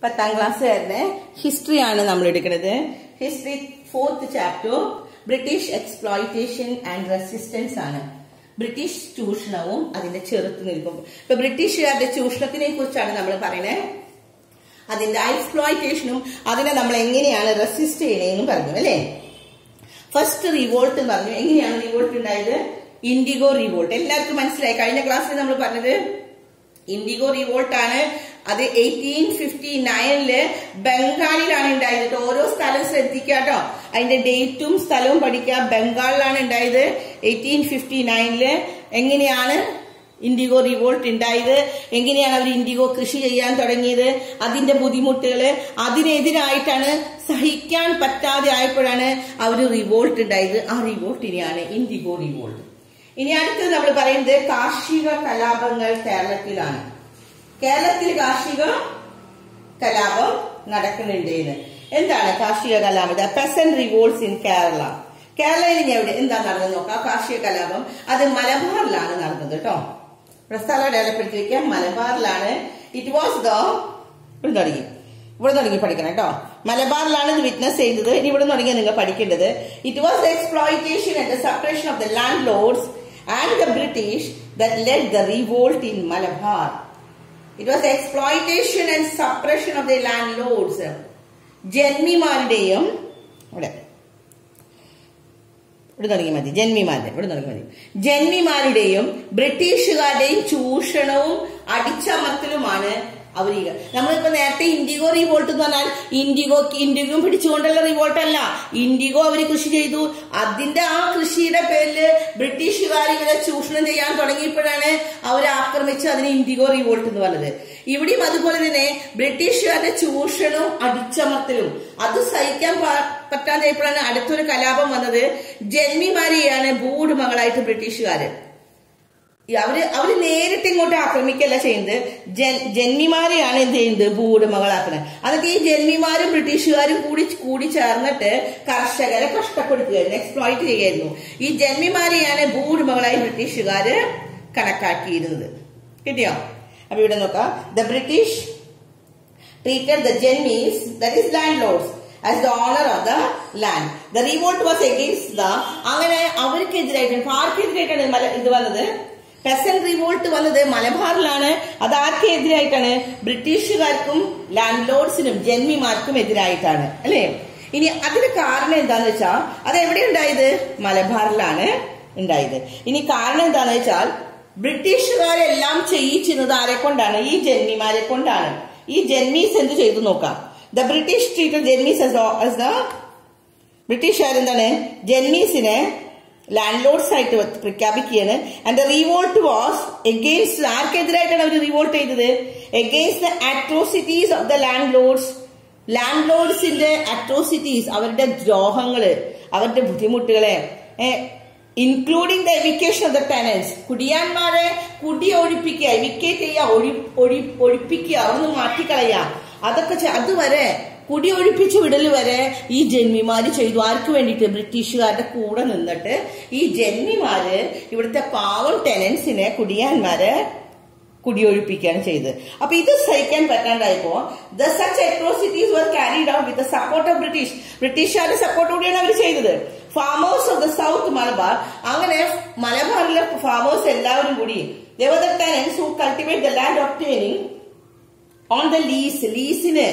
പത്താം ക്ലാസ്സുകാരുടെ ഹിസ്റ്ററി ആണ് നമ്മൾ എടുക്കുന്നത് history fourth chapter British exploitation and resistance ആണ് ബ്രിട്ടീഷ് ചൂഷണവും അതിന്റെ ചെറുത്ത് നിൽക്കും ഇപ്പൊ ബ്രിട്ടീഷുകാരുടെ ചൂഷണത്തിനെ കുറിച്ചാണ് നമ്മൾ പറയുന്നത് അതിന്റെ എക്സ്പ്ലോയിറ്റേഷനും അതിനെ നമ്മൾ എങ്ങനെയാണ് റെസിസ്റ്റ് ചെയ്യണേന്നും പറഞ്ഞു അല്ലേ ഫസ്റ്റ് റിവോൾട്ട് എന്ന് പറഞ്ഞു എങ്ങനെയാണ് റിവോൾട്ട് ഉണ്ടായത് ഇൻഡിഗോ റിവോൾട്ട് എല്ലാവർക്കും മനസ്സിലായി കഴിഞ്ഞ ക്ലാസ്സിൽ നമ്മൾ പറഞ്ഞത് ഇൻഡിഗോ റിവോൾട്ട് ആണ് അത് എയ്റ്റീൻ ഫിഫ്റ്റി നയനില് ബംഗാളിലാണ് ഉണ്ടായത് ഓരോ സ്ഥലം ശ്രദ്ധിക്കാട്ടോ അതിന്റെ ഡേറ്റും സ്ഥലവും പഠിക്കുക ബംഗാളിലാണ് ഉണ്ടായത് എയ്റ്റീൻ ഫിഫ്റ്റി നയനില് എങ്ങനെയാണ് ഇൻഡിഗോ റിവോൾട്ട് ഉണ്ടായത് എങ്ങനെയാണ് അവർ ഇൻഡിഗോ കൃഷി ചെയ്യാൻ തുടങ്ങിയത് അതിന്റെ ബുദ്ധിമുട്ടുകള് അതിനെതിരായിട്ടാണ് സഹിക്കാൻ പറ്റാതെ ആയപ്പോഴാണ് അവർ റിവോൾട്ട് ഉണ്ടായത് ആ റിവോൾട്ടിനെയാണ് ഇൻഡിഗോ റിവോൾട്ട് ഇനി അടുത്തത് നമ്മൾ പറയുന്നത് കാർഷിക കലാപങ്ങൾ കേരളത്തിലാണ് കേരളത്തിൽ കാർഷിക കലാപം നടക്കുന്നുണ്ട് എന്ന് എന്താണ് കാർഷിക കലാപം പെസൻ റിവോൾട്സ് ഇൻ കേരള കേരളയിൽ ഇനി എവിടെ എന്താ നടന്നത് നോക്കാം കാർഷിക കലാപം അത് മലബാറിലാണ് നടന്നത് കേട്ടോ ഇവിടെ സ്ഥലം അടയാളപ്പെടുത്തി വെക്കാം മലബാറിലാണ് ഇറ്റ് വാസ് ദ ഇവിടെ തുടങ്ങി ഇവിടെ തുടങ്ങി പഠിക്കണം കേട്ടോ മലബാറിലാണ് ഇത് വിറ്റ്നസ് ചെയ്തത് ഇനി ഇവിടെ തുടങ്ങി നിങ്ങൾ പഠിക്കേണ്ടത് it was the exploitation and the suppression of the landlords and the British that led the revolt in Malabar it was exploitation and suppression of the landlords ജന്മിമാരുടെയും ഇവിടെ ഇവിടെ തുടങ്ങി മതി ജന്മിമാരുടെ ഇവിടെ തുടങ്ങി മതി ജന്മിമാരുടെയും ബ്രിട്ടീഷുകാരുടെയും ചൂഷണവും അടിച്ചമർത്തലുമാണ് അവർ നമ്മളിപ്പോ നേരത്തെ ഇൻഡിഗോ റിവോൾട്ട് എന്ന് പറഞ്ഞാൽ ഇൻഡിഗോ ഇൻഡിഗോ പിടിച്ചുകൊണ്ടുള്ള റിവോൾട്ട് അല്ല ഇൻഡിഗോ അവർ കൃഷി ചെയ്തു അതിന്റെ ആ കൃഷിയുടെ പേരില് ബ്രിട്ടീഷുകാർ ഇവരെ ചൂഷണം ചെയ്യാൻ തുടങ്ങിയപ്പോഴാണ് അവരെ ആക്രമിച്ച് അതിന് ഇൻഡിഗോ റിവോൾട്ട് എന്ന് പറഞ്ഞത് ഇവിടെയും അതുപോലെ തന്നെ ബ്രിട്ടീഷുകാരുടെ ചൂഷണവും അടിച്ചമർത്തലും അത് സഹിക്കാൻ പറ്റാതായപ്പോഴാണ് അടുത്തൊരു കലാപം വന്നത് ജന്മിമാരെയാണ് ഭൂടുമകളായിട്ട് ബ്രിട്ടീഷുകാര് അവര് അവര് നേരിട്ട് ഇങ്ങോട്ട് ആക്രമിക്കല്ല ചെയ്യുന്നത് ജന്മിമാരെയാണ് എന്ത് ചെയ്യുന്നത് ഭൂവുടമകളാക്കുന്നത് അതൊക്കെ ഈ ജന്മിമാരും ബ്രിട്ടീഷുകാരും കൂടി കൂടി ചേർന്നിട്ട് കർഷകരെ കഷ്ടപ്പെടുത്തുകയായിരുന്നു എക്സ്പ്ലോയിറ്റ് ചെയ്യുകയായിരുന്നു ഈ ജന്മിമാരെയാണ് ഭൂവുടമകളായി ബ്രിട്ടീഷുകാര് കണക്കാക്കിയിരുന്നത് കിട്ടിയോ അപ്പൊ ഇവിടെ നോക്കാം the British treated the janmis that is landlords as the owner of the land the revolt was against the അങ്ങനെ അവർക്കെതിരായിട്ടാണ് ആർക്കെതിരായിട്ടാണ് ഇത് വന്നത് പെസൻ റിവോൾട്ട് വന്നത് മലബാറിലാണ് അത് ആർക്കെതിരായിട്ടാണ് ബ്രിട്ടീഷുകാർക്കും ലാൻഡ് ലോഡ്സിനും ജന്മിമാർക്കും എതിരായിട്ടാണ് അല്ലേ ഇനി അതിന് കാരണം എന്താന്ന് വെച്ചാൽ അത് എവിടെ ഉണ്ടായത് മലബാറിലാണ് ഉണ്ടായത് ഇനി കാരണം എന്താന്ന് വെച്ചാൽ ബ്രിട്ടീഷുകാരെല്ലാം ചെയ്യിച്ചിരുന്നത് ആരെ കൊണ്ടാണ് ഈ ജന്മിമാരെ കൊണ്ടാണ് ഈ ജന്മീസ് എന്ത് ചെയ്തു നോക്കാം the British treated janmis the ബ്രിട്ടീഷുകാർ എന്താണ് ജന്മീസിനെ ലാൻഡ് ലോഡ്സ് ആയിട്ട് പ്രഖ്യാപിക്കുകയാണ് and the revolt was against ആർക്കെതിരായിട്ടാണ് അവർ റിവോൾട്ട് ചെയ്തത് against the atrocities of the landlords ലാൻഡ് ലോഡ്സിന്റെ അട്രോസിറ്റീസ് അവരുടെ ദ്രോഹങ്ങള് അവരുടെ ബുദ്ധിമുട്ടുകളെ including the eviction of the tenants കുടിയാന്മാരെ കുടി ഒഴിപ്പിക്കുക എവിക്കേറ്റ് ചെയ്യുക ഒഴി ഒഴി ഒഴിപ്പിക്കുക അവിടുന്ന് മാറ്റിക്കളയുക അതൊക്കെ അതുവരെ കുടി ഒഴിപ്പിച്ച് വിടൽ വരെ ഈ ജന്മിമാര് ചെയ്തു ആർക്ക് വേണ്ടിയിട്ട് ബ്രിട്ടീഷുകാരുടെ കൂടെ നിന്നിട്ട് ഈ ജന്മിമാര് ഇവിടുത്തെ പാവം ടെനൻസിനെ കുടിയാന്മാരെ കുടിയൊഴിപ്പിക്കുകയാണ് ചെയ്തത് അപ്പൊ ഇത് സഹിക്കാൻ പറ്റാണ്ടായപ്പോ the such atrocities were carried out with support of British ബ്രിട്ടീഷുകാരുടെ സപ്പോർട്ടോടെയാണ് അവർ ചെയ്തത് farmers of the south Malabar അങ്ങനെ മലബാറിലെ ഫാമേഴ്സ് എല്ലാവരും കൂടി they were the tenants who cultivate the land obtaining on the lease ലീസിന്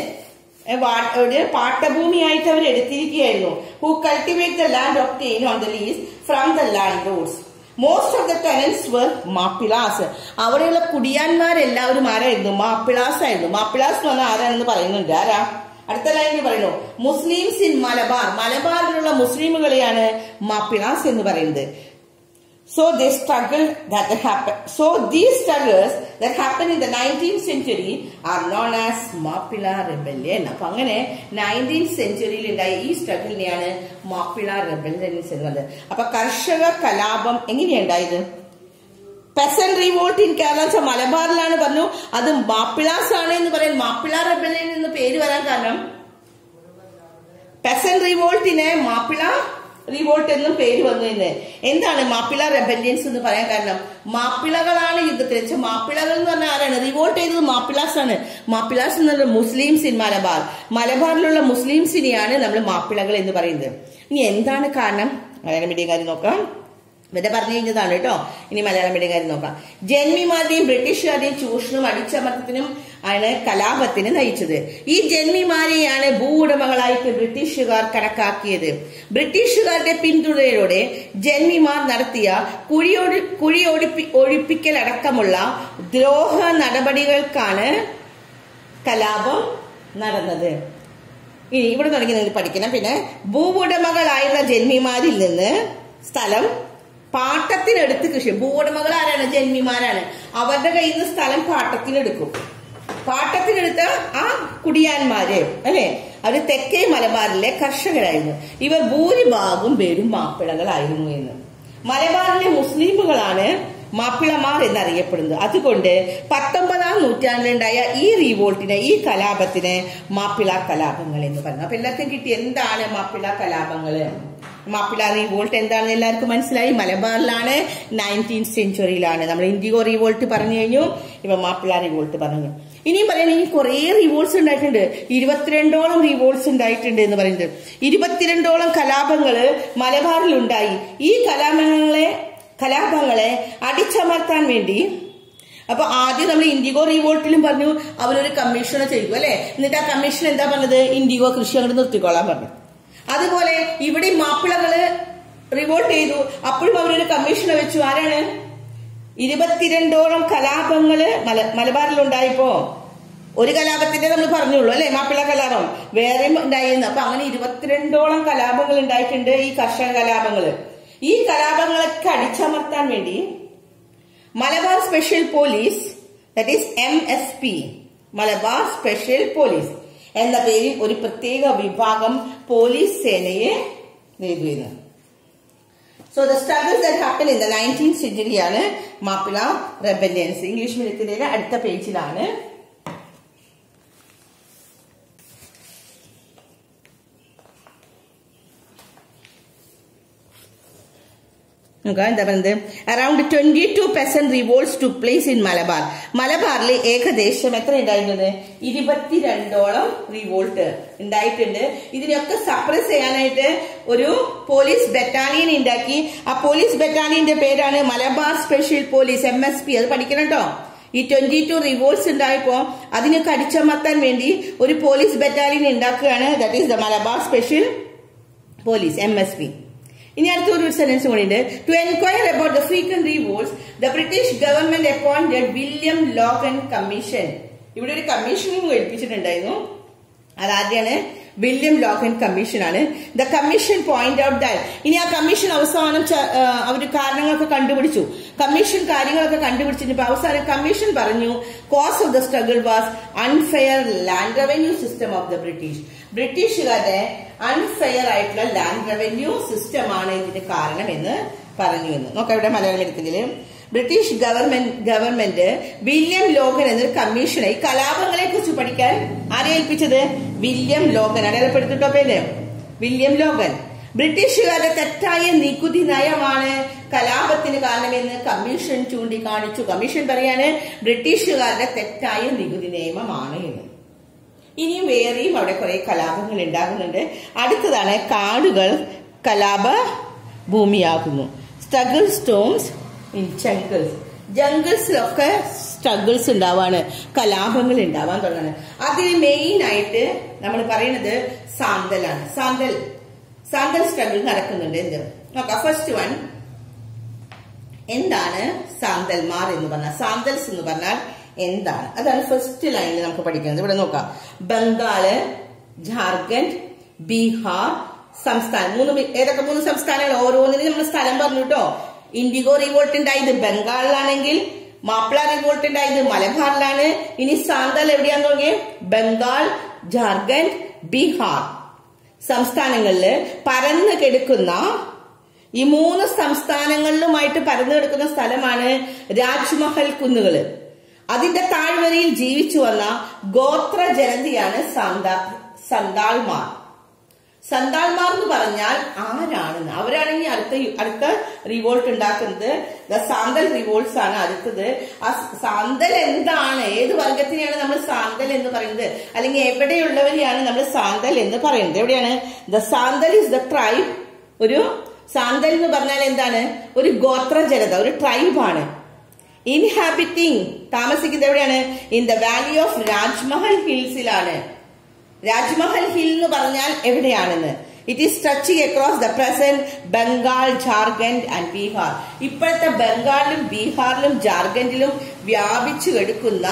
ഒരു പാട്ടഭൂമിയായിട്ട് അവർ എടുത്തിരിക്കുകയായിരുന്നു who cultivate the land obtain on the lease from the landlords most of the tenants were Mappilas അവിടെയുള്ള കുടിയാന്മാരെല്ലാവരും ആരായിരുന്നു മാപ്പിളാസ് ആയിരുന്നു മാപ്പിളാസ് എന്ന് പറഞ്ഞാൽ ആരാണെന്ന് പറയുന്നുണ്ട് ആരാ അടുത്ത ലൈനിൽ പറയുന്നു മുസ്ലിംസ് ഇൻ മലബാർ മലബാറിലുള്ള മുസ്ലിമുകളെയാണ് മാപ്പിളാസ് എന്ന് പറയുന്നത് So they struggle that happen. So these struggles that happen in the 19th century are known as Mapila Rebellion. അപ്പൊ അങ്ങനെ നയൻറ്റീൻ സെഞ്ചുറിയിൽ ഉണ്ടായ ഈ സ്ട്രഗിളിനെയാണ് മാപ്പിള റെബല്യൻസ് എന്ന് പറയുന്നത് അപ്പൊ കർഷക കലാപം എങ്ങനെയുണ്ടായത് പെസൻ റിവോൾട്ട് ഇൻ കേരള മലബാറിലാണ് പറഞ്ഞു അത് മാപ്പിളാസ് ആണ് എന്ന് പറയാൻ മാപ്പിള റെബല്യൻ എന്ന് പേര് വരാൻ കാരണം പെസൻ റിവോൾട്ടിനെ മാപ്പിള റിവോൾട്ട് എന്നും പേര് വന്നു എന്ന് എന്താണ് മാപ്പിള റെബല്യൻസ് എന്ന് പറയാൻ കാരണം മാപ്പിളകളാണ് യുദ്ധത്തിൽ വെച്ചാൽ മാപ്പിളകൾ എന്ന് പറഞ്ഞാൽ ആരാണ് റിവോൾട്ട് ചെയ്തത് മാപ്പിളാസ് ആണ് മാപ്പിളാസ് എന്നുള്ള മുസ്ലിംസ് ഇൻ മലബാർ മലബാറിലുള്ള മുസ്ലിംസിനെയാണ് നമ്മൾ മാപ്പിളകൾ എന്ന് പറയുന്നത് ഇനി എന്താണ് കാരണം മലയാളം മീഡിയം കാര്യം നോക്കാം ഇവരുടെ പറഞ്ഞു കഴിഞ്ഞതാണ് കേട്ടോ ഇനി മലയാളം മീഡിയം കാര്യം നോക്കാം ജന്മിമാരുടെയും ബ്രിട്ടീഷുകാരുടെയും ചൂഷണവും അടിച്ചമർത്തത്തിനും ആണ് കലാപത്തിന് നയിച്ചത് ഈ ജന്മിമാരെയാണ് ഭൂ ഉടമകളായിട്ട് ബ്രിട്ടീഷുകാർ കണക്കാക്കിയത് ബ്രിട്ടീഷുകാരുടെ പിന്തുണയോടെ ജന്മിമാർ നടത്തിയ കുഴിയൊഴി കുഴിയൊഴിപ്പി ഒഴിപ്പിക്കൽ അടക്കമുള്ള ദ്രോഹ നടപടികൾക്കാണ് കലാപം നടന്നത് ഇനി ഇവിടെ തുടങ്ങി നിങ്ങൾ പഠിക്കണം പിന്നെ ഭൂവുടമകളായുള്ള ജന്മിമാരിൽ നിന്ന് സ്ഥലം പാട്ടത്തിനെടുത്ത് കൃഷി ഭൂവുടമകൾ ആരാണ് ജന്മിമാരാണ് അവരുടെ കയ്യിൽ നിന്ന് സ്ഥലം പാട്ടത്തിനെടുക്കും പാട്ടത്തിനെടുത്ത ആ കുടിയാന്മാര് അല്ലെ അവര് തെക്കേ മലബാറിലെ കർഷകരായിരുന്നു ഇവർ ഭൂരിഭാഗം പേരും മാപ്പിളകളായിരുന്നു എന്ന് മലബാറിലെ മുസ്ലിമുകളാണ് മാപ്പിളമാർ എന്നറിയപ്പെടുന്നത് അതുകൊണ്ട് പത്തൊമ്പതാം നൂറ്റാണ്ടിലുണ്ടായ ഈ റീവോൾട്ടിനെ ഈ കലാപത്തിന് മാപ്പിള കലാപങ്ങൾ എന്ന് പറഞ്ഞു അപ്പൊ എല്ലാവർക്കും കിട്ടി എന്താണ് മാപ്പിള കലാപങ്ങള് മാപ്പിള റീവോൾട്ട് എന്താണെന്ന് എല്ലാവർക്കും മനസ്സിലായി മലബാറിലാണ് നയൻറ്റീൻ സെഞ്ചുറിയിലാണ് നമ്മൾ ഇൻഡിഗോ റീവോൾട്ട് പറഞ്ഞു കഴിഞ്ഞു ഇപ്പൊ മാപ്പിള റീവോൾട്ട് പറഞ്ഞു ഇനിയും പറയാൻ ഇനി കുറെ റിവോൾട്ട്സ് ഉണ്ടായിട്ടുണ്ട് ഇരുപത്തിരണ്ടോളം റിവോൾട്ട്സ് ഉണ്ടായിട്ടുണ്ട് എന്ന് പറയുന്നത് ഇരുപത്തിരണ്ടോളം കലാപങ്ങള് മലബാറിൽ ഉണ്ടായി ഈ കലാപങ്ങളെ കലാപങ്ങളെ അടിച്ചമർത്താൻ വേണ്ടി അപ്പൊ ആദ്യം നമ്മൾ ഇൻഡിഗോ റിവോൾട്ടിലും പറഞ്ഞു അവരൊരു കമ്മീഷനെ ചെയ്തു അല്ലെ എന്നിട്ട് ആ കമ്മീഷൻ എന്താ പറഞ്ഞത് ഇൻഡിഗോ കൃഷി അങ്ങോട്ട് നിർത്തിക്കൊള്ളാൻ പറഞ്ഞു അതുപോലെ ഇവിടെ മാപ്പിളകള് റിവോൾട്ട് ചെയ്തു അപ്പോഴും അവരൊരു കമ്മീഷനെ വെച്ചു ആരാണ് ഇരുപത്തിരണ്ടോളം കലാപങ്ങള് മല മലബാറിലുണ്ടായപ്പോ ഒരു കലാപത്തിന്റെ നമ്മൾ പറഞ്ഞുള്ളൂ അല്ലെ മാപ്പിള കലാപം വേറെയും ഉണ്ടായിരുന്നു അപ്പൊ അങ്ങനെ ഇരുപത്തിരണ്ടോളം കലാപങ്ങൾ ഉണ്ടായിട്ടുണ്ട് ഈ കർഷക കലാപങ്ങള് ഈ കലാപങ്ങളൊക്കെ അടിച്ചമർത്താൻ വേണ്ടി Malabar special police that is M S P Malabar special police എന്ന പേരിൽ ഒരു പ്രത്യേക വിഭാഗം പോലീസ് സേനയെ നേടിയിരുന്നു so the struggles that happen in the nineteen സെഞ്ചുറിയാണ് മാപ്പിള റെബല്യൻസ് ഇംഗ്ലീഷ് മീഡിയത്തിന്റെ അടുത്ത പേജിലാണ് നോക്കാം എന്താ പറയുന്നത് around twenty two percent revolts took place in Malabar മലബാറിൽ ഏകദേശം എത്ര ഉണ്ടായിരുന്നത് ഇരുപത്തിരണ്ടോളം റിവോൾട്ട് ഉണ്ടായിട്ടുണ്ട് ഇതിനൊക്കെ സപ്രസ് ചെയ്യാനായിട്ട് ഒരു പോലീസ് ബറ്റാലിയൻ ഉണ്ടാക്കി ആ പോലീസ് ബറ്റാലിയന്റെ പേരാണ് Malabar special police M S P അത് പഠിക്കണം കേട്ടോ ഈ ട്വന്റി ടു റിവോൾട്ട്സ് ഉണ്ടായപ്പോ അതിനൊക്കെ അടിച്ചമർത്താൻ വേണ്ടി ഒരു പോലീസ് ബറ്റാലിയൻ ഉണ്ടാക്കുകയാണ് that is the Malabar special police M S P ഇനി അടുത്ത ഒരു സെന്റൻസ് കൂടിയുണ്ട് to enquire about the frequent revolts the British government appointed William Logan commission ഇവിടെ ഒരു കമ്മീഷനും ഏൽപ്പിച്ചിട്ടുണ്ടായിരുന്നു അതാദ്യമാണ് വില്യം ലോഗൻ കമ്മീഷൻ ആണ് the commission point out that ഇനി ആ കമ്മീഷൻ അവസാനം അവർ കാരണങ്ങളൊക്കെ കണ്ടുപിടിച്ചു കമ്മീഷൻ കാര്യങ്ങളൊക്കെ കണ്ടുപിടിച്ചിട്ട് അവസാനം കമ്മീഷൻ പറഞ്ഞു cause of the struggle was unfair land revenue system of the British ബ്രിട്ടീഷുകാരുടെ അൺഫെയർ ആയിട്ടുള്ള ലാൻഡ് റവന്യൂ സിസ്റ്റമാണ് ഇതിന് കാരണം എന്ന് പറഞ്ഞു എന്ന് നോക്കാം ഇവിടെ മലയാളം എടുക്കുന്നതില് British government government William Logan എന്നൊരു കമ്മീഷനെ ഈ കലാപങ്ങളെ കുറിച്ച് പഠിക്കാൻ ആരെ ഏൽപ്പിച്ചത് വില്യം ലോഗൻ അടയാളപ്പെടുത്തിട്ടോ പേര് വില്യം ലോഗൻ ബ്രിട്ടീഷുകാരുടെ തെറ്റായ നികുതി നയമാണ് കലാപത്തിന് കാരണമെന്ന് കമ്മീഷൻ ചൂണ്ടിക്കാണിച്ചു കമ്മീഷൻ പറയാണ് ബ്രിട്ടീഷുകാരുടെ തെറ്റായ നികുതി നിയമമാണ് എന്ന് ഇനിയും വേറെയും അവിടെ കുറെ കലാപങ്ങൾ ഉണ്ടാകുന്നുണ്ട് അടുത്തതാണ് കാടുകൾ കലാപ ഭൂമിയാകുന്നു സ്ട്രഗിൾ സ്റ്റോംസ് ഇൻ ജംഗിൾസ് ജംഗിൾസിലൊക്കെ സ്ട്രഗിൾസ് ഉണ്ടാവാണ് കലാപങ്ങൾ ഉണ്ടാവാൻ തുടങ്ങുന്നത് അതിൽ മെയിൻ ആയിട്ട് നമ്മൾ പറയുന്നത് സാന്തലാണ് സാന്തൽ സാന്തൽ സ്ട്രഗിൾ നടക്കുന്നുണ്ട് എന്ത് നോക്കാം ഫസ്റ്റ് വൺ എന്താണ് സാന്തൽമാർ എന്ന് പറഞ്ഞാൽ സാന്തൽസ് എന്ന് പറഞ്ഞാൽ എന്താണ് അതാണ് ഫസ്റ്റ് ലൈനിൽ നമുക്ക് പഠിക്കുന്നത് ഇവിടെ നോക്കാം ബംഗാള് ജാർഖണ്ഡ് ബീഹാർ സംസ്ഥാനം മൂന്ന് ഏതൊക്കെ മൂന്ന് സംസ്ഥാനങ്ങൾ ഓരോന്നിനും നമ്മൾ സ്ഥലം പറഞ്ഞു കേട്ടോ ഇൻഡിഗോ റിവോൾട്ട് ഉണ്ടായത് ബംഗാളിലാണെങ്കിൽ മാപ്പിള റിവോൾട്ട് ഉണ്ടായത് മലബാറിലാണ് ഇനി സാന്തൽ എവിടെയാന്ന് നോക്കിയേ ബംഗാൾ ജാർഖണ്ഡ് ബീഹാർ സംസ്ഥാനങ്ങളിൽ പരന്നു കിടക്കുന്ന ഈ മൂന്ന് സംസ്ഥാനങ്ങളിലുമായിട്ട് പരന്നു കിടക്കുന്ന സ്ഥലമാണ് രാജ്മഹൽ കുന്നുകള് അതിന്റെ താഴ്വരയിൽ ജീവിച്ചു വന്ന ഗോത്ര ജനതയാണ് സന്താൾമാർ സന്താൾമാർ എന്ന് പറഞ്ഞാൽ ആരാണെന്ന് അവരാണെങ്കിൽ അടുത്ത യു- അടുത്ത റിവോൾട്ട് ഉണ്ടാക്കുന്നത് ദ സാന്തൽ റിവോൾട്ട്സ് ആണ് അടുത്തത് ആ സാന്തൽ എന്താണ് ഏത് വർഗത്തിനെയാണ് നമ്മൾ സാന്തൽ എന്ന് പറയുന്നത് അല്ലെങ്കിൽ എവിടെയുള്ളവരെയാണ് നമ്മൾ സാന്തൽ എന്ന് പറയുന്നത് എവിടെയാണ് the Santhal is the tribe ഒരു സാന്തൽ എന്ന് പറഞ്ഞാൽ എന്താണ് ഒരു ഗോത്ര ജനത ഒരു ട്രൈബാണ് ഇൻഹാബിറ്റിംഗ് താമസിക്കുന്നത് എവിടെയാണ് in the valley of Rajmahal ഹിൽസിലാണ് രാജ്മഹൽ ഹിൽ എന്ന് പറഞ്ഞാൽ എവിടെയാണെന്ന് it is touching across the present Bengal Jharkhand and Bihar ഇപ്പോഴത്തെ ബംഗാളിലും ബീഹാറിലും ജാർഖണ്ഡിലും വ്യാപിച്ചു കിടക്കുന്ന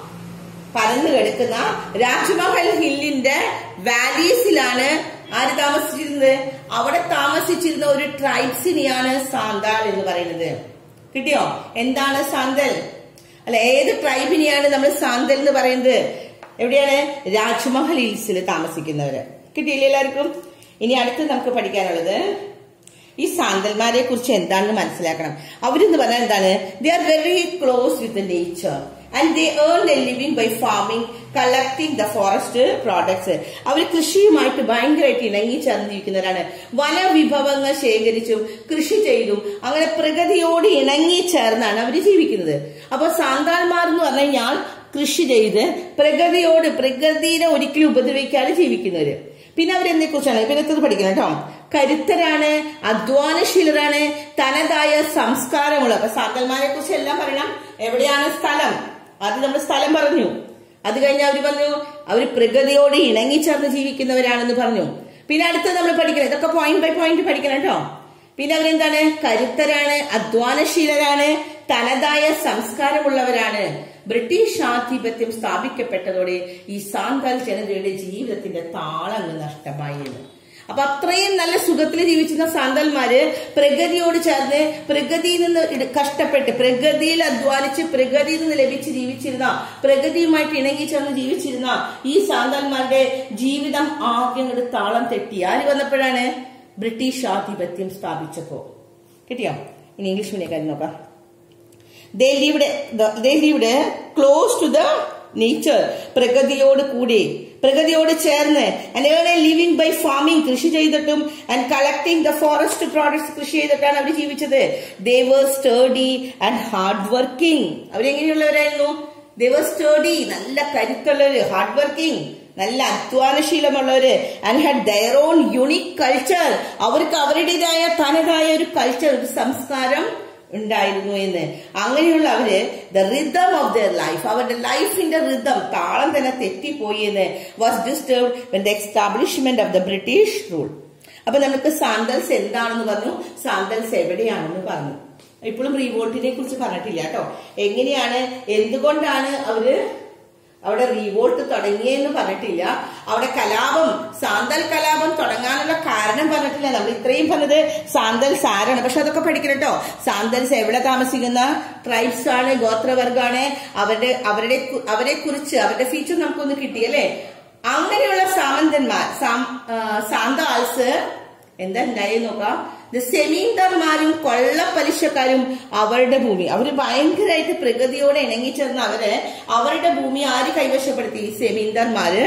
പരന്നു കിടക്കുന്ന രാജ്മഹൽ ഹില്ലിന്റെ വാലീസിലാണ് ആര് താമസിച്ചിരുന്നത് അവിടെ താമസിച്ചിരുന്ന ഒരു ട്രൈബ്സിനെയാണ് സാന്താൾ എന്ന് പറയുന്നത് കിട്ടിയോ എന്താണ് സാന്തൽ അല്ല ഏത് ട്രൈബിനെയാണ് നമ്മൾ സാന്തൽ എന്ന് പറയുന്നത് എവിടെയാണ് രാജ്മഹൽ ഹിൽസിൽ താമസിക്കുന്നവര് കിട്ടിയില്ലേ എല്ലാവർക്കും ഇനി അടുത്ത് നമുക്ക് പഠിക്കാനുള്ളത് ഈ സാന്തൽമാരെ കുറിച്ച് എന്താണെന്ന് മനസ്സിലാക്കണം അവരെന്ന് പറഞ്ഞാൽ എന്താണ് they are very close with nature and they earn a living by farming collecting the forest products അവർ കൃഷിയുമായിട്ട് ഭയങ്കരമായിട്ട് ഇണങ്ങി ചേർന്നിരിക്കുന്നവരാണ് വനവിഭവങ്ങൾ ശേഖരിച്ചും കൃഷി ചെയ്തും അങ്ങനെ പ്രകൃതിയോട് ഇണങ്ങി ചേർന്നാണ് അവർ ജീവിക്കുന്നത് അപ്പൊ സാന്താൾമാർ എന്ന് പറഞ്ഞു കഴിഞ്ഞാൽ കൃഷി ചെയ്ത് പ്രകൃതിയോട് പ്രകൃതിയെ ഒരിക്കലും ഉപദ്രവിക്കാതെ ജീവിക്കുന്നവര് പിന്നെ അവരെന്നെ കുറിച്ചാണ് പിന്നെ ഇത് പഠിക്കണം കേട്ടോ കരുത്തരാണ് അധ്വാനശീലരാണ് തനതായ സംസ്കാരമുള്ള അപ്പൊ സാന്തൽമാരെ കുറിച്ച് എല്ലാം പറയണം എവിടെയാണ് സ്ഥലം ആദ്യം നമ്മൾ സ്ഥലം പറഞ്ഞു അത് കഴിഞ്ഞ് അവർ പറഞ്ഞു അവർ പ്രകൃതിയോട് ഇണങ്ങിച്ചേർന്ന് ജീവിക്കുന്നവരാണെന്ന് പറഞ്ഞു പിന്നെ അടുത്തത് നമ്മൾ പഠിക്കണം ഇതൊക്കെ പോയിന്റ് ബൈ പോയിന്റ് പഠിക്കണം കേട്ടോ പിന്നെ അവരെന്താണ് കരുത്തരാണ് അധ്വാനശീലരാണ് തനതായ സംസ്കാരമുള്ളവരാണ് ബ്രിട്ടീഷ് ആധിപത്യം സ്ഥാപിക്കപ്പെട്ടതോടെ ഈ സാന്താൽ ജനതയുടെ ജീവിതത്തിന്റെ താളങ്ങ് നഷ്ടമായി എന്ന് അപ്പൊ അത്രയും നല്ല സുഖത്തിൽ ജീവിച്ചിരുന്ന സാന്തൽമാര് പ്രഗതിയോട് ചേർന്ന് പ്രഗതിയിൽ നിന്ന് ഇട- കഷ്ടപ്പെട്ട് പ്രഗതിയിൽ അധ്വാനിച്ച് പ്രഗതിയിൽ നിന്ന് ലഭിച്ച് ജീവിച്ചിരുന്ന പ്രഗതിയുമായിട്ട് ഇണങ്ങി ചേർന്ന് ജീവിച്ചിരുന്ന ഈ സാന്തൽമാരുടെ ജീവിതം ആകെ അങ്ങോട്ട് താളം തെറ്റി ആര് വന്നപ്പോഴാണ് ബ്രിട്ടീഷ് ആധിപത്യം സ്ഥാപിച്ചപ്പോ കിട്ടിയോ ഇനി ഇംഗ്ലീഷ് മീഡിയം കാര്യം നോക്കാം they lived they lived close to the nature പ്രകൃതിയോട് കൂടി പ്രകൃതിയോട് ചേർന്ന് and earn a living by farming കൃഷി ചെയ്തിട്ടും and collecting the forest products കൃഷി ചെയ്തിട്ടാണ് അവർ ജീവിച്ചത് they were steady and hard working അവരെങ്ങനെയുള്ളവരായിരുന്നു ദേ വർ സ്റ്റേഡി നല്ല കരുത്തുള്ളവര് ഹാർഡ് വർക്കിംഗ് നല്ല അധ്വാനശീലമുള്ളവര് and had their own unique culture അവർക്ക് അവരുടേതായ തനതായ ഒരു കൾച്ചർ ഒരു സംസ്കാരം ഉണ്ടായിരുന്നു എന്ന് അങ്ങനെയുള്ള അവര് the rhythm of their life അവരുടെ ലൈഫിന്റെ റിതം താളം തന്നെ തെറ്റിപ്പോയി എന്ന് was disturb when the establishment of the British rule അപ്പൊ നമുക്ക് സാന്തൽസ് എന്താണെന്ന് പറഞ്ഞു സാന്തൽസ് എവിടെയാണെന്ന് പറഞ്ഞു ഇപ്പോഴും റീവോൾട്ടിനെ കുറിച്ച് പറഞ്ഞിട്ടില്ല കേട്ടോ എങ്ങനെയാണ് എന്തുകൊണ്ടാണ് അവര് അവിടെ റീവോൾട്ട് തുടങ്ങിയെന്ന് പറഞ്ഞിട്ടില്ല അവിടെ കലാപം സാന്തൽ കലാപം തുടങ്ങാനുള്ള കാരണം പറഞ്ഞിട്ടില്ല നമ്മൾ ഇത്രയും പറഞ്ഞത് സാന്തൽസ് ആരാണ് പക്ഷെ അതൊക്കെ പഠിക്കണം കേട്ടോ സാന്തൽസ് എവിടെ താമസിക്കുന്ന ട്രൈബ്സ് ആണ് ഗോത്രവർഗാണ് അവരുടെ അവരുടെ കു- അവരെ കുറിച്ച് അവരുടെ ഫീച്ചർ നമുക്കൊന്ന് കിട്ടിയല്ലേ അങ്ങനെയുള്ള സാമന്തന്മാർ സാം- ആ, സാന്താൾസ് എന്താ ഉണ്ടായി നോക്കാം ഇത് സെമീന്ദർമാരും കൊള്ളപ്പലിശക്കാരും അവരുടെ ഭൂമി അവര് ഭയങ്കരമായിട്ട് പ്രകൃതിയോടെ ഇണങ്ങിച്ചേർന്ന അവര് അവരുടെ ഭൂമി ആര് കൈവശപ്പെടുത്തി സെമീന്ദർമാര്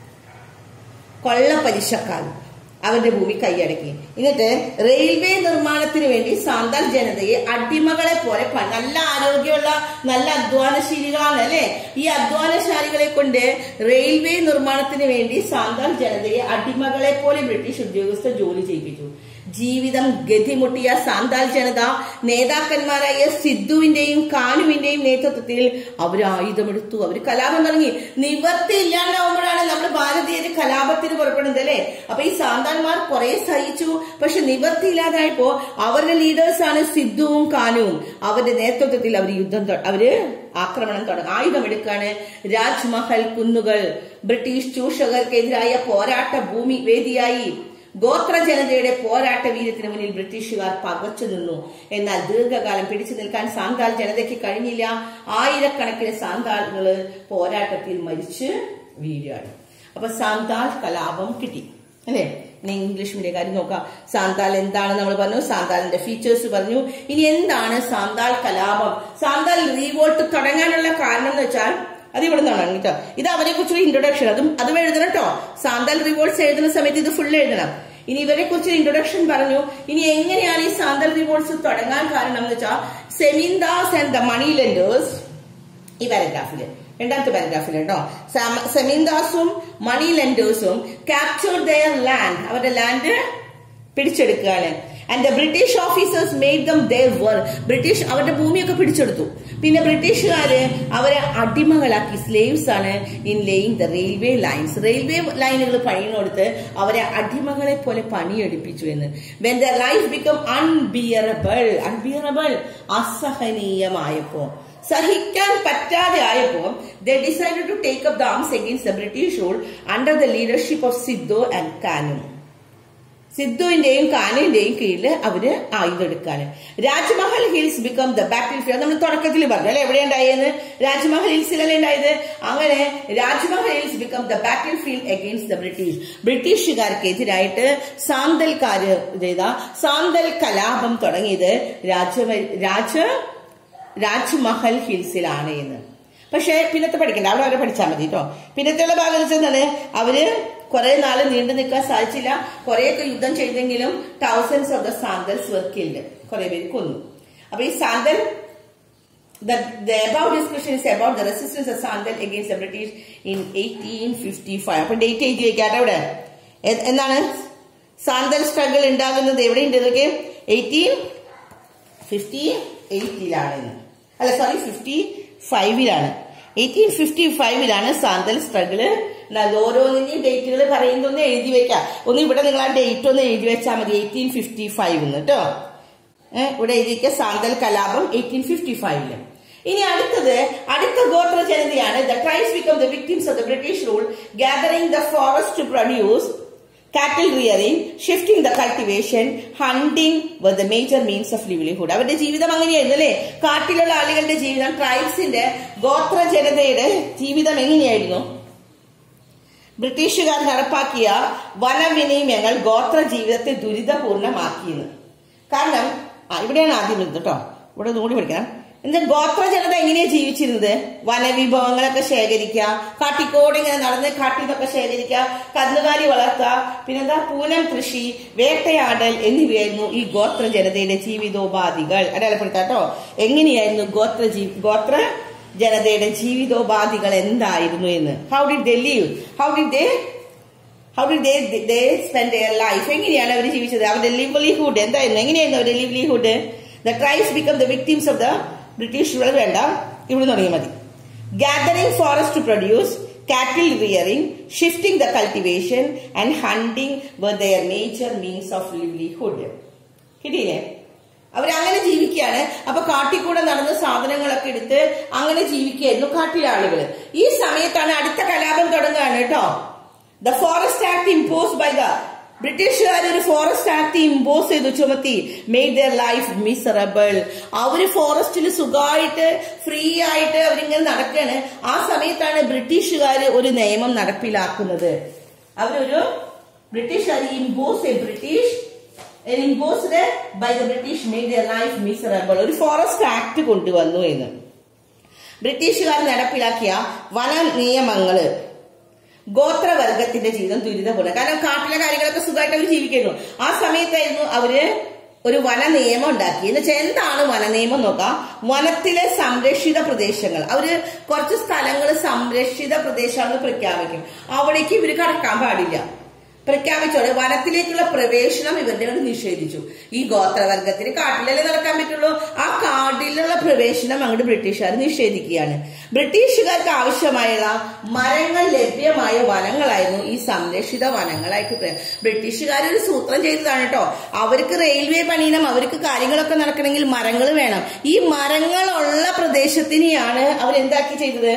കൊള്ളപ്പലിശക്കാർ അവരുടെ ഭൂമി കൈയടക്കി എന്നിട്ട് റെയിൽവേ നിർമ്മാണത്തിന് വേണ്ടി സാന്താൽ ജനതയെ അടിമകളെ പോലെ പ- നല്ല ആരോഗ്യമുള്ള നല്ല അധ്വാനശീലികളാണ് അല്ലെ ഈ അധ്വാനശാലികളെ കൊണ്ട് റെയിൽവേ നിർമ്മാണത്തിന് വേണ്ടി സാന്താൽ ജനതയെ അടിമകളെ പോലെ ബ്രിട്ടീഷ് ഉദ്യോഗസ്ഥർ ജോലി ചെയ്യിപ്പിച്ചു ജീവിതം ഗതിമുട്ടിയ സാന്താൽ ജനത നേതാക്കന്മാരായ സിദ്ധുവിന്റെയും കാനുവിന്റെയും നേതൃത്വത്തിൽ അവർ ആയുധമെടുത്തു അവർ കലാപം തുടങ്ങി നിവർത്തി ഇല്ലാണ്ടാവുമ്പോഴാണ് നമ്മൾ ഭാരതീയര് കലാപത്തിന് പുറപ്പെടുന്നത് അല്ലെ അപ്പൊ ഈ സാന്താന്മാർ കുറെ സഹിച്ചു പക്ഷെ നിവർത്തി ഇല്ലാതായപ്പോ അവരുടെ ലീഡേഴ്സ് ആണ് സിദ്ധുവും കാനുവും അവരുടെ നേതൃത്വത്തിൽ അവർ യുദ്ധം തൊ- അവര് ആക്രമണം തുടങ്ങി ആയുധമെടുക്കാണ് രാജ്മഹൽ കുന്നുകൾ ബ്രിട്ടീഷ് ചൂഷകർക്കെതിരായ പോരാട്ട ഭൂമി വേദിയായി ഗോത്ര ജനതയുടെ പോരാട്ട വീര്യത്തിന് മുന്നിൽ ബ്രിട്ടീഷുകാർ പകച്ചു നിന്നു എന്നാൽ ദീർഘകാലം പിടിച്ചു നിൽക്കാൻ സാന്താൾ ജനതയ്ക്ക് കഴിഞ്ഞില്ല ആയിരക്കണക്കിന് സാന്താളുകള് പോരാട്ടത്തിൽ മരിച്ച് വീഴുകയാണ് അപ്പൊ സാന്താൾ കലാപം കിട്ടി അല്ലേ ഇനി ഇംഗ്ലീഷ് മീഡിയം കാര്യം നോക്കാം സാന്താൾ എന്താണ് നമ്മൾ പറഞ്ഞു സാന്താളിന്റെ ഫീച്ചേഴ്സ് പറഞ്ഞു ഇനി എന്താണ് സാന്താൾ കലാപം സാന്താൾ റീവോൾട്ട് തുടങ്ങാനുള്ള കാരണം എന്ന് വെച്ചാൽ അത് ഇവിടെ നിന്നാണ് കേട്ടോ ഇത് അവരെ കുറിച്ചുള്ള ഇൻട്രൊഡക്ഷൻ അതും അതും എഴുതണം കേട്ടോ സാന്താൽ റിവോൾട്ട്സ് എഴുതുന്ന സമയത്ത് ഇത് ഫുൾ എഴുതണം ഇനി ഇവരെ കുറിച്ച് ഇൻട്രൊഡക്ഷൻ പറഞ്ഞു ഇനി എങ്ങനെയാണ് ഈ സാന്തൽ റിവോൾട്ട്സ് തുടങ്ങാൻ കാരണം എന്ന് വെച്ചാൽ zamindars and the money lenders ഈ പാരഗ്രാഫില് രണ്ടാമത്തെ പാരഗ്രാഫിൽ കേട്ടോ സെമിൻദാസും മണി ലെൻഡേഴ്സും ക്യാപ്ചർ ദയർ ലാൻഡ് അവരുടെ ലാൻഡ് പിടിച്ചെടുക്കുകയാണ് and the British officers made them there were British അവരുടെ ഭൂമിയൊക്കെ പിടിച്ചെടുത്തു പിന്നെ ബ്രിട്ടീഷുകാര് അവരെ അടിമകളാക്കി സ്ലേവ്സ് ആണ് in laying the railway lines railway ലൈനുകൾ പണിയുന്നോടുത്ത് അവരെ അടിമകളെ പോലെ പണിയെടുപ്പിച്ചു എന്ന് when the life become unbearable unbearable അസഹനീയമായപ്പോ സഹിക്കാൻ പറ്റാതെ ആയപ്പോ the decide to take up the arms against the British rule under the leadership of Sidhu and Kanu സിദ്ധുവിന്റെയും കാനുവിന്റെയും കീഴിൽ അവര് ആയുധെടുക്കാണ് Rajmahal hills become the battlefield നമ്മൾ തുടക്കത്തിൽ പറഞ്ഞു അല്ലെ എവിടെ ഉണ്ടായെന്ന് രാജ്മഹൽ ഹിൽസിലല്ലേ ഉണ്ടായത് അങ്ങനെ Rajmahal hills become the battlefield against the British ബ്രിട്ടീഷുകാർക്കെതിരായിട്ട് സാന്തൽക്കാര് ചെയ്ത സാന്തൽ കലാപം തുടങ്ങിയത് രാജ രാജ രാജ്മഹൽ ഹിൽസിലാണ് എന്ന് പക്ഷെ പിന്നത്തെ പഠിക്കണ്ട അവിടെ അവരെ പഠിച്ചാൽ മതി കേട്ടോ പിന്നത്തെയുള്ള ഭാഗം വെച്ചെന്താണ് അവര് കുറെ നാള് നീണ്ടു നിൽക്കാൻ സാധിച്ചില്ല കുറെയൊക്കെ യുദ്ധം ചെയ്തെങ്കിലും തൗസൻഡ്സ് ഓഫ് ദ സാന്തൽസ് വർക്കില്ല കുറെ പേര് കൊന്നു അപ്പൊ ഈ Santhal The, the above discussion is about the resistance of Sandal against the British in 1855. അപ്പൊ ഡേറ്റ് എഴുതി വെക്കാട്ടെ ഇവിടെ എ- എന്താണ് സാന്തൽ സ്ട്രഗിൾ ഉണ്ടാകുന്നത് എവിടെ ഉണ്ട് ഇതൊക്കെ എയ്റ്റീൻ ഫിഫ്റ്റി എയ്റ്റിലാണ് അല്ല സോറി ഫിഫ്റ്റി ഫൈവിലാണ് എയ്റ്റീൻ ഫിഫ്റ്റി ഫൈവിലാണ് സാന്തൽ സ്ട്രഗിള് ഓരോന്നിന്റെയും ഡേറ്റുകൾ പറയുന്നതൊന്ന് എഴുതി വെക്കാം ഒന്ന് ഇവിടെ നിങ്ങൾ ആ ഡേറ്റ് ഒന്ന് എഴുതി വെച്ചാൽ മതി എയ്റ്റീൻ ഫിഫ്റ്റി ഫൈവ് കേട്ടോ ഏഹ് ഇവിടെ എഴുതിയിരിക്കുക സാന്തൽ കലാപം എയ്റ്റീൻ ഫിഫ്റ്റി ഫൈവില് ഇനി അടുത്തത് അടുത്ത ഗോത്ര ജനതയാണ് the tribes become the victims of the British rule gathering the forest to produce cattle rearing shifting the cultivation hunting were the major means of livelihood അവരുടെ ജീവിതം അങ്ങനെയായിരുന്നു അല്ലേ കാട്ടിലുള്ള ആളുകളുടെ ജീവിതം ട്രൈബ്സിന്റെ ഗോത്ര ജനതയുടെ ജീവിതം എങ്ങനെയായിരുന്നു ബ്രിട്ടീഷുകാർ നടപ്പാക്കിയ വനവിനിമയങ്ങൾ ഗോത്ര ജീവിതത്തെ ദുരിതപൂർണമാക്കിയെന്ന് കാരണം ആ ഇവിടെയാണ് ആദ്യം ഇരുന്നത് കേട്ടോ ഇവിടെ ഒന്നുകൂടി പഠിക്കണം എന്താ ഗോത്ര ജനത എങ്ങനെയാ ജീവിച്ചിരുന്നത് വനവിഭവങ്ങളൊക്കെ ശേഖരിക്കുക കാട്ടിക്കോട് ഇങ്ങനെ നടന്ന് കാട്ടിൽ നിന്നൊക്കെ ശേഖരിക്കുക കന്നുകാലി വളർത്തുക പിന്നെന്താ പൂനം കൃഷി വേട്ടയാടൽ എന്നിവയായിരുന്നു ഈ ഗോത്ര ജനതയുടെ ജീവിതോപാധികൾ അടയാളപ്പെടുത്താട്ടോ എങ്ങനെയായിരുന്നു ഗോത്ര ജീ ഗോത്ര ജനതയുടെ ജീവിതോപാധികൾ എന്തായിരുന്നു എന്ന് how did they live how did they how did they they spend their life എങ്ങനെയാണ് അവർ ജീവിച്ചത് അവരുടെ ലിവ്ലിഹുഡ് എന്തായിരുന്നു എങ്ങനെയായിരുന്നു അവരുടെ livelihood the tribes become the victims of the British rule വേണ്ട ഇവിടെ തുടങ്ങി മതി gathering forest to produce cattle rearing shifting the cultivation and hunting were their major means of livelihood കിട്ടിയില്ലേ അവരങ്ങനെ ജീവിക്കുകയാണ് അപ്പൊ കാട്ടിക്കൂടെ നടന്ന് സാധനങ്ങളൊക്കെ എടുത്ത് അങ്ങനെ ജീവിക്കുകയായിരുന്നു കാട്ടിലെ ആളുകൾ ഈ സമയത്താണ് അടുത്ത കലാപം തുടങ്ങുകയാണ് കേട്ടോ the forest act impose by the ബ്രിട്ടീഷുകാർ ഒരു ഫോറസ്റ്റ് ആക്ട് ഇമ്പോസ് ചെയ്തു ചുമത്തി മെയ്ഡ് ദർ ലൈഫ് മിസറബിൾ അവര് ഫോറസ്റ്റിൽ സുഖമായിട്ട് ഫ്രീ ആയിട്ട് അവരിങ്ങനെ നടക്കുകയാണ് ആ സമയത്താണ് ബ്രിട്ടീഷുകാർ ഒരു നിയമം നടപ്പിലാക്കുന്നത് അവരൊരു ബ്രിട്ടീഷുകാർ impose a British imposed by the British made their life miserable ഒരു ഫോറസ്റ്റ് ആക്ട് കൊണ്ടുവന്നു എന്ന് ബ്രിട്ടീഷുകാർ നടപ്പിലാക്കിയ വന നിയമങ്ങള് ഗോത്രവർഗത്തിന്റെ ജീവിതം ദുരിതപൂർണ്ണം കാരണം കാട്ടിലെ കാര്യങ്ങളൊക്കെ സുഖമായിട്ട് അവർ ജീവിക്കുന്നു ആ സമയത്തായിരുന്നു അവര് ഒരു വന നിയമം ഉണ്ടാക്കി എന്ന് വെച്ചാൽ എന്താണ് വന നിയമം നോക്കാം വനത്തിലെ സംരക്ഷിത പ്രദേശങ്ങൾ അവര് കുറച്ച് സ്ഥലങ്ങൾ സംരക്ഷിത പ്രദേശമാണെന്ന് പ്രഖ്യാപിക്കും അവിടേക്ക് ഇവര് കടക്കാൻ പാടില്ല പ്രഖ്യാപിച്ചോടെ വനത്തിലേക്കുള്ള പ്രവേശനം ഇവരുടെ കൊണ്ട് നിഷേധിച്ചു ഈ ഗോത്രവർഗത്തിന് കാട്ടിലല്ലേ നടക്കാൻ പറ്റുള്ളൂ ആ കാട്ടിലുള്ള പ്രവേശനം അങ്ങോട്ട് ബ്രിട്ടീഷുകാർ നിഷേധിക്കുകയാണ് ബ്രിട്ടീഷുകാർക്ക് ആവശ്യമായുള്ള മരങ്ങൾ ലഭ്യമായ വനങ്ങളായിരുന്നു ഈ സംരക്ഷിത വനങ്ങളായിട്ട് പ്ര- ബ്രിട്ടീഷുകാർ ഒരു സൂത്രം ചെയ്തതാണ് കേട്ടോ അവർക്ക് റെയിൽവേ പണിയണം അവർക്ക് കാര്യങ്ങളൊക്കെ നടക്കണമെങ്കിൽ മരങ്ങൾ വേണം ഈ മരങ്ങളുള്ള പ്രദേശത്തിനെയാണ് അവരെന്താക്കി ചെയ്തത്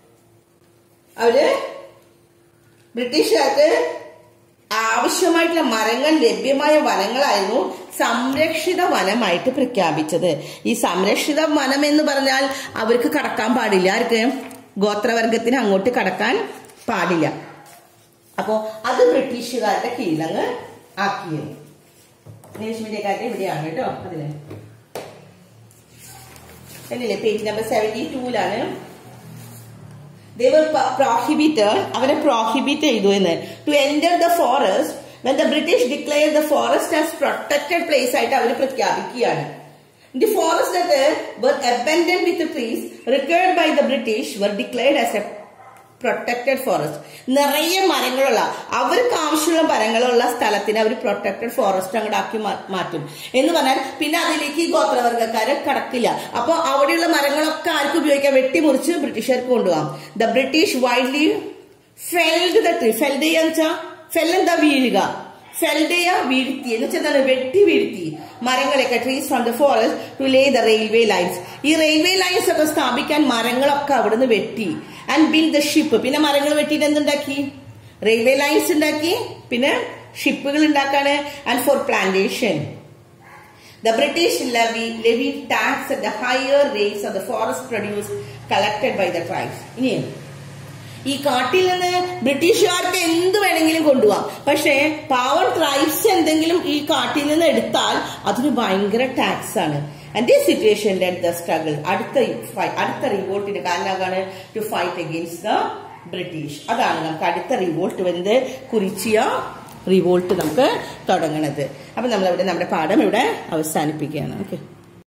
അവര് ബ്രിട്ടീഷുകാർക്ക് ആവശ്യമായിട്ടുള്ള മരങ്ങൾ ലഭ്യമായ വനങ്ങളായിരുന്നു സംരക്ഷിത വനമായിട്ട് പ്രഖ്യാപിച്ചത് ഈ സംരക്ഷിത വനം എന്ന് പറഞ്ഞാൽ അവർക്ക് കടക്കാൻ പാടില്ല ആർക്ക് ഗോത്രവർഗത്തിന് അങ്ങോട്ട് കടക്കാൻ പാടില്ല അപ്പോ അത് ബ്രിട്ടീഷുകാരുടെ കീഴങ്ങ് ആക്കിയത് ഇംഗ്ലീഷ് മീഡിയക്കാരുടെ ഇവിടെയാണ് കേട്ടോ അതിന് അല്ലേ പേജ് നമ്പർ സെവന്റി ടൂലാണ് they were prohibited അവരെ പ്രോഹിബിറ്റ് ചെയ്തു എന്ന് to enter the forest when the british declared the forest as protected place ആയിട്ട് അവർ പ്രഖ്യാപിക്കുകയാണ് The forests that uh, were abandoned with the trees required by the British were declared as a protected forest നിറയെ മരങ്ങളുള്ള അവർക്ക് ആവശ്യമുള്ള മരങ്ങളുള്ള സ്ഥലത്തിന് അവർ protected forest അങ്ങോട്ട് ആക്കി മാ- മാറ്റും എന്ന് പറഞ്ഞാൽ പിന്നെ അതിലേക്ക് ഈ ഗോത്രവർഗ്ഗക്കാര് കടക്കില്ല അപ്പോൾ അവിടെയുള്ള മരങ്ങളൊക്കെ ആർക്ക് ഉപയോഗിക്കാം വെട്ടിമുറിച്ച് ബ്രിട്ടീഷുകാർക്ക് കൊണ്ടുപോകാം the British widely felled the tree felled ചെയ്യാന്ന് വെച്ചാൽ ഫെൽ എന്താ വീഴുക ഫെൽഡയ വീഴ്ത്തി എന്ന് വെച്ചാൽ എന്താണ് വെട്ടി വീഴ്ത്തി മരങ്ങളൊക്കെ trees from the forest to lay the railway lines ഈ റെയിൽവേ ലൈൻസ് ഒക്കെ സ്ഥാപിക്കാൻ മരങ്ങളൊക്കെ അവിടുന്ന് വെട്ടി ആൻഡ് ബിൽഡ് ദ ഷിപ്പ് പിന്നെ മരങ്ങൾ വെട്ടിയിട്ട് എന്തുണ്ടാക്കി റെയിൽവേ ലൈൻസ് ഉണ്ടാക്കി പിന്നെ ഷിപ്പുകൾ ഉണ്ടാക്കാണ് and for plantation The British levy, levied tax at the higher rates of the forest produce collected by the tribes. ഇനി ഈ കാട്ടിൽ നിന്ന് ബ്രിട്ടീഷുകാർക്ക് എന്ത് വേണമെങ്കിലും കൊണ്ടുപോവാം പക്ഷേ പാവർ ട്രൈബ്സ് എന്തെങ്കിലും ഈ കാട്ടിൽ നിന്ന് എടുത്താൽ അതിന് ഭയങ്കര ടാക്സ് ആണ് ആൻഡ് ഈ സിറ്റുവേഷൻ ലെറ്റ് ദ സ്ട്രഗിൾ അടുത്ത ഫൈ- അടുത്ത റിവോൾട്ടിന് കാരണമാണ് to fight against the British അതാണ് നമുക്ക് അടുത്ത റിവോൾട്ട് വന്നത് കുറിച്ചിയ റിവോൾട്ട് നമുക്ക് തുടങ്ങണത് അപ്പൊ നമ്മളവിടെ നമ്മുടെ പാഠം ഇവിടെ അവസാനിപ്പിക്കുകയാണ് ഓക്കെ